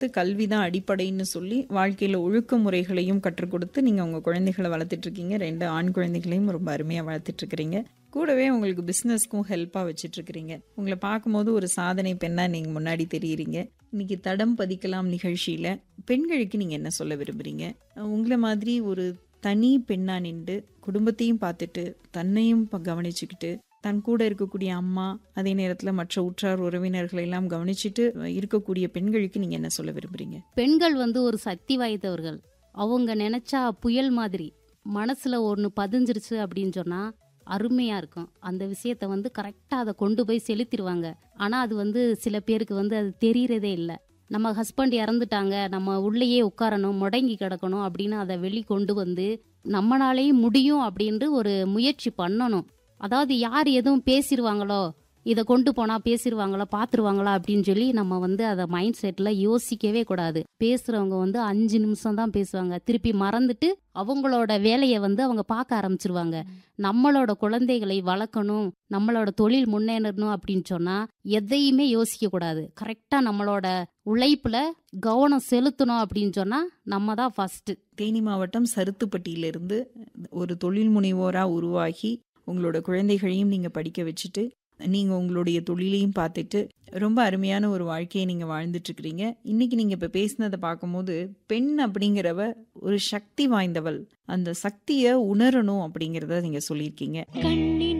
கல்வி தான் அடிப்படைன்னு சொல்லி வாழ்க்கையில ஒழுக்க முறைகளையும் கற்றுக் கொடுத்து நீங்க உங்க குழந்தைகளை வளர்த்துட்டு இருக்கீங்க ரெண்டு ஆண் குழந்தைகளையும் ரொம்ப அருமையா வளர்த்துட்டு இருக்கிறீங்க கூடவே உங்களுக்கு பிசினஸ்க்கும் ஹெல்ப்பா வச்சிட்டு இருக்கிறீங்க உங்களை பார்க்கும்போது ஒரு சாதனை பெண்ணா நீங்க முன்னாடி தெரியுறீங்க இன்னைக்கு தடம் பதிக்கலாம் நிகழ்ச்சியில பெண்களுக்கு நீங்க என்ன சொல்ல விரும்புறீங்க உங்களை மாதிரி ஒரு தனி பெண்ணா நின்று குடும்பத்தையும் பார்த்துட்டு தன்னையும் ப- கவனிச்சுக்கிட்டு தன் கூட இருக்கக்கூடிய அம்மா அதே நேரத்துல மற்ற உற்றார் உறவினர்களை எல்லாம் கவனிச்சுட்டு இருக்கக்கூடிய பெண்களுக்கு நீங்க என்ன சொல்ல விரும்புறீங்க பெண்கள் வந்து ஒரு சக்தி வாய்ந்தவர்கள் அவங்க நினைச்சா புயல் மாதிரி மனசுல ஒன்று பதிஞ்சிருச்சு அப்படின்னு சொன்னா அருமையா இருக்கும் அந்த விஷயத்த வந்து கரெக்டா அதை கொண்டு போய் செலுத்திடுவாங்க ஆனா அது வந்து சில பேருக்கு வந்து அது தெரியறதே இல்லை நம்ம ஹஸ்பண்ட் இறந்துட்டாங்க நம்ம உள்ளேயே உட்காரணும் முடங்கி கிடக்கணும் அப்படின்னு அதை வெளி கொண்டு வந்து நம்மளாலேயும் முடியும் அப்படின்ட்டு ஒரு முயற்சி பண்ணணும் அதாவது யார் எதுவும் பேசிடுவாங்களோ இதை கொண்டு போனா பேசிடுவாங்களா பாத்துருவாங்களா அப்படின்னு சொல்லி நம்ம வந்து அதை மைண்ட் செட்ல யோசிக்கவே கூடாது பேசுறவங்க வந்து அஞ்சு நிமிஷம் தான் பேசுவாங்க திருப்பி மறந்துட்டு அவங்களோட வேலையை வந்து அவங்க பார்க்க ஆரம்பிச்சிருவாங்க நம்மளோட குழந்தைகளை வளர்க்கணும் நம்மளோட தொழில் முன்னேறணும் அப்படின்னு சொன்னா எதையுமே யோசிக்க கூடாது கரெக்டா நம்மளோட உழைப்புல கவனம் செலுத்தணும் அப்படின்னு சொன்னா நம்ம தான் ஃபர்ஸ்ட் தேனி மாவட்டம் சருத்துப்பட்டியிலிருந்து ஒரு தொழில் முனைவோரா உருவாகி உங்களோட குழந்தைகளையும் நீங்க படிக்க வச்சுட்டு நீங்க உங்களுடைய தொழிலையும் பார்த்துட்டு ரொம்ப அருமையான ஒரு வாழ்க்கையை நீங்க வாழ்ந்துட்டு இருக்கிறீங்க இன்னைக்கு நீங்க இப்ப பேசினதை பார்க்கும்போது பெண் அப்படிங்கிறவ ஒரு சக்தி வாய்ந்தவள் அந்த சக்தியை உணரணும் அப்படிங்கிறத நீங்க சொல்லியிருக்கீங்க கண்ணின்